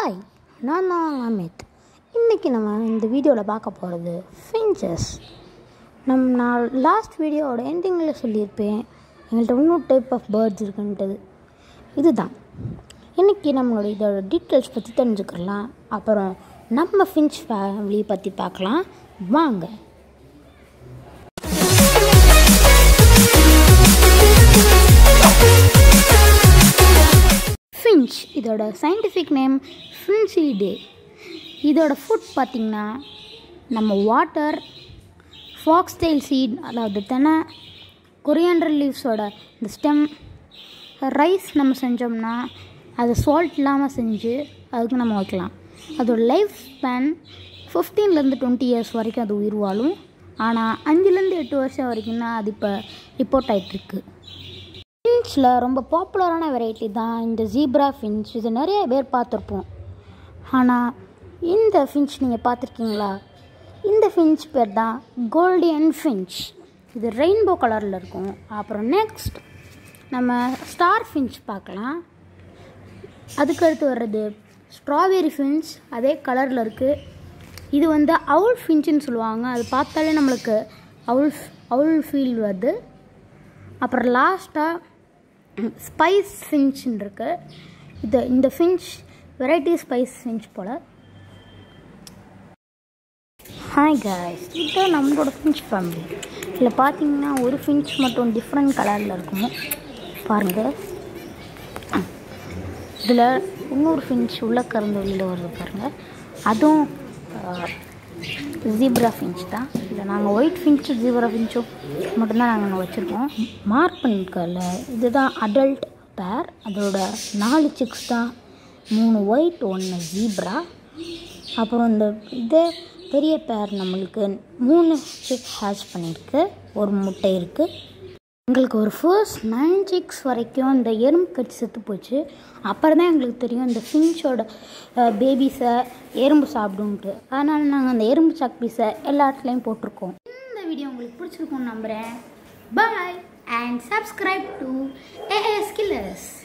hi நான் தான் அமித் இன்றைக்கி நம்ம இந்த வீடியோவில் பார்க்க போகிறது ஃபின்ச்சஸ் நம் நான் லாஸ்ட் வீடியோவோட எண்டிங்கில் சொல்லியிருப்பேன் எங்கள்கிட்ட இன்னொரு டைப் ஆஃப் பேர்ட்ஸ் இருக்குன்றது இதுதான் இன்றைக்கி நம்மளோட இதோட டீட்டெயில்ஸ் பற்றி தெரிஞ்சுக்கலாம் அப்புறம் நம்ம ஃபின்ச் ஃபேமிலி பற்றி பார்க்கலாம் வாங்க ஃபின்ச் இதோட சயின்டிஃபிக் நேம் ஃபின்சிடே இதோட ஃபுட் பார்த்திங்கன்னா நம்ம வாட்டர் ஃபாக்ஸ்டைல் சீட் அதாவது தெனை கொரியாண்டர் லீவ்ஸோட இந்த ஸ்டெம் ரைஸ் நம்ம செஞ்சோம்னா அது சால்ட் இல்லாமல் செஞ்சு அதுக்கு நம்ம வைக்கலாம் அதோட லைஃப் ஸ்பேன் ஃபிஃப்டீன்லேருந்து டுவெண்ட்டி இயர்ஸ் வரைக்கும் அது உயிர் வாழும் ஆனால் அஞ்சுலேருந்து எட்டு வருஷம் வரைக்கும் தான் அது இப்போ ரிப்போர்ட் ஆகிட்டுருக்கு ஃபின்ச்சில் ரொம்ப பாப்புலரான வெரைட்டி தான் இந்த ஜீப்ரா ஃபின்ச் இது நிறைய பேர் பார்த்துருப்போம் ஆனால் இந்த ஃபின்ச் நீங்கள் பார்த்துருக்கீங்களா இந்த ஃபின்ச் பேர் தான் கோல்டியன் ஃபின்ச் இது ரெயின்போ கலரில் இருக்கும் அப்புறம் நெக்ஸ்ட் நம்ம ஸ்டார் ஃபின்ச் பார்க்கலாம் அதுக்கடுத்து வர்றது ஸ்ட்ராபெரி ஃபின்ச் அதே கலரில் இருக்குது இது வந்து அவுல் ஃபின்ச்சுன்னு சொல்லுவாங்க அது பார்த்தாலே நம்மளுக்கு அவுல் அவுல் ஃபீல் வருது அப்புறம் லாஸ்ட்டாக ஸ்பைஸ் ஃபின்ச்னு இருக்கு இது இந்த ஃபின்ச் வெரைட்டி ஸ்பைஸ் ஃபின்ச் போல் ஹாய் காய்ஸ் இது நம்மளோட ஃபின்ச் ஃபேமிலி இதில் பார்த்தீங்கன்னா ஒரு ஃபின்ச் மட்டும் டிஃப்ரெண்ட் கலரில் இருக்கும் பாருங்கள் இதில் இன்னொரு ஃபின்ச் உள்ள கறந்து வெளியில் வருது பாருங்கள் அதுவும் ஜீப்ரா ஃபின்ச் தான் இல்லை நாங்கள் ஒயிட் ஃபின்ச்சு ஜீப்ரா ஃபின்ச்சும் மட்டும்தான் நாங்கள் வச்சுருக்கோம் மார்க் பண்ணியிருக்கல இதுதான் அடல்ட் பேர் அதோட நாலு சிக்ஸ் தான் மூணு ஒயிட் ஒன்று ஜீப்ரா அப்புறம் இந்த இதே பெரிய பேர் நம்மளுக்கு மூணு சிக் ஹேட்ச் பண்ணியிருக்கு ஒரு முட்டை இருக்குது எங்களுக்கு ஒரு ஃபர்ஸ்ட் நைன் சிக்ஸ் வரைக்கும் இந்த எறும்பு கடிச்சு செத்து போச்சு அப்புறம் தான் எங்களுக்கு தெரியும் இந்த ஃபின்ச்சோட பேபிஸை எறும்பு சாப்பிடுன்ட்டு அதனால் நாங்கள் அந்த எறும்பு சக்பீஸை எல்லா இடத்துலையும் போட்டிருக்கோம் இந்த வீடியோ உங்களுக்கு பிடிச்சிருக்கும்னு நம்புகிறேன் bye and subscribe to AS killers